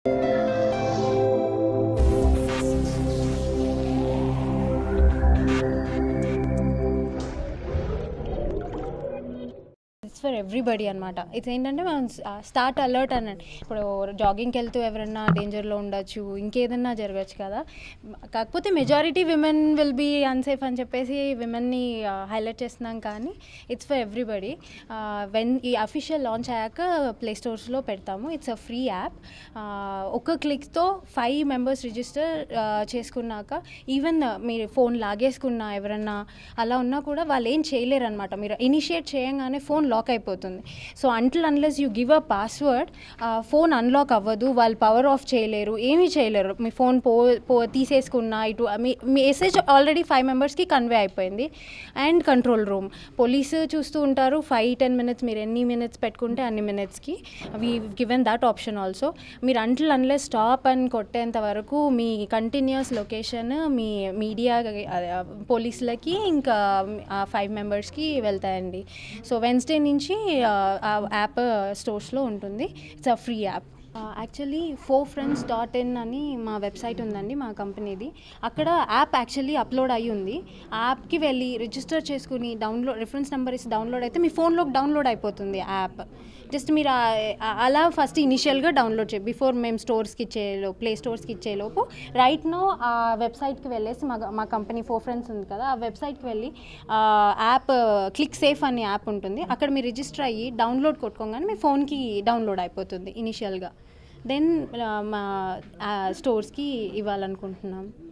it's for everybody అనమాట ఇది ఏంటంటే మనం స్టార్ట్ అలర్ట్ అన్నట్టు ఇప్పుడు జాగింగ్కి వెళ్తూ ఎవరైనా డేంజర్లో ఉండొచ్చు ఇంకేదన్నా జరగచ్చు కదా కాకపోతే majority women will be unsafe అని చెప్పేసి విమెన్ని హైలైట్ చేస్తున్నాం కానీ ఇట్స్ ఫర్ ఎవ్రీబడి వెన్ ఈ అఫీషియల్ లాంచ్ అయ్యాక ప్లే స్టోర్స్లో పెడతాము ఇట్స్ అ ఫ్రీ యాప్ ఒక క్లిక్తో ఫైవ్ మెంబర్స్ రిజిస్టర్ చేసుకున్నాక ఈవెన్ మీరు ఫోన్ లాగేసుకున్నా ఎవరన్నా అలా ఉన్నా కూడా వాళ్ళు ఏం చేయలేరు అనమాట మీరు ఇనిషియేట్ చేయగానే ఫోన్ లాక్ అయిపోతుంది so until unless you give a password phone unlock అవ్వదు వాళ్ళు పవర్ ఆఫ్ చేయలేరు ఏమీ చేయలేరు మీ ఫోన్ పో పో తీసేసుకున్నా ఇటు మీ మెసేజ్ ఆల్రెడీ ఫైవ్ మెంబర్స్కి కన్వే అయిపోయింది అండ్ కంట్రోల్ రూమ్ పోలీసు చూస్తూ ఉంటారు ఫైవ్ టెన్ మినిట్స్ మీరు ఎన్ని మినిట్స్ పెట్టుకుంటే అన్ని మినిట్స్కి we given that option also మీరు అంటిల్ అన్లెస్ స్టాప్ అని కొట్టేంత వరకు మీ కంటిన్యూస్ లొకేషన్ మీ మీడియా పోలీసులకి ఇంకా ఫైవ్ మెంబర్స్కి వెళ్తాయండి సో వెన్స్డే నుంచి ఆ యాప్ స్టోర్స్లో ఉంటుంది it's a free app actually for friends dot in అని మా వెబ్సైట్ ఉందండి మా కంపెనీది అక్కడ యాప్ యాక్చువల్లీ అప్లోడ్ అయ్యి ఉంది ఆ యాప్కి వెళ్ళి రిజిస్టర్ చేసుకుని డౌన్లోడ్ రిఫరెన్స్ నెంబర్ ఇసి డౌన్లోడ్ అయితే మీ ఫోన్లోకి డౌన్లోడ్ అయిపోతుంది యాప్ జస్ట్ మీరు అలా ఫస్ట్ ఇనిషియల్గా డౌన్లోడ్ చేయ బిఫోర్ మేము స్టోర్స్కి ఇచ్చేలో ప్లే స్టోర్స్కి ఇచ్చేలోపు రైట్ నో ఆ వెబ్సైట్కి వెళ్ళేసి మా మా కంపెనీ ఫోర్ ఫ్రెండ్స్ ఉంది కదా ఆ వెబ్సైట్కి వెళ్ళి యాప్ క్లిక్ సేఫ్ అనే యాప్ ఉంటుంది అక్కడ మీరు రిజిస్టర్ అయ్యి డౌన్లోడ్ కొట్టుకోగానే మీ ఫోన్కి డౌన్లోడ్ అయిపోతుంది ఇనిషియల్గా దెన్ మా స్టోర్స్కి ఇవ్వాలనుకుంటున్నాం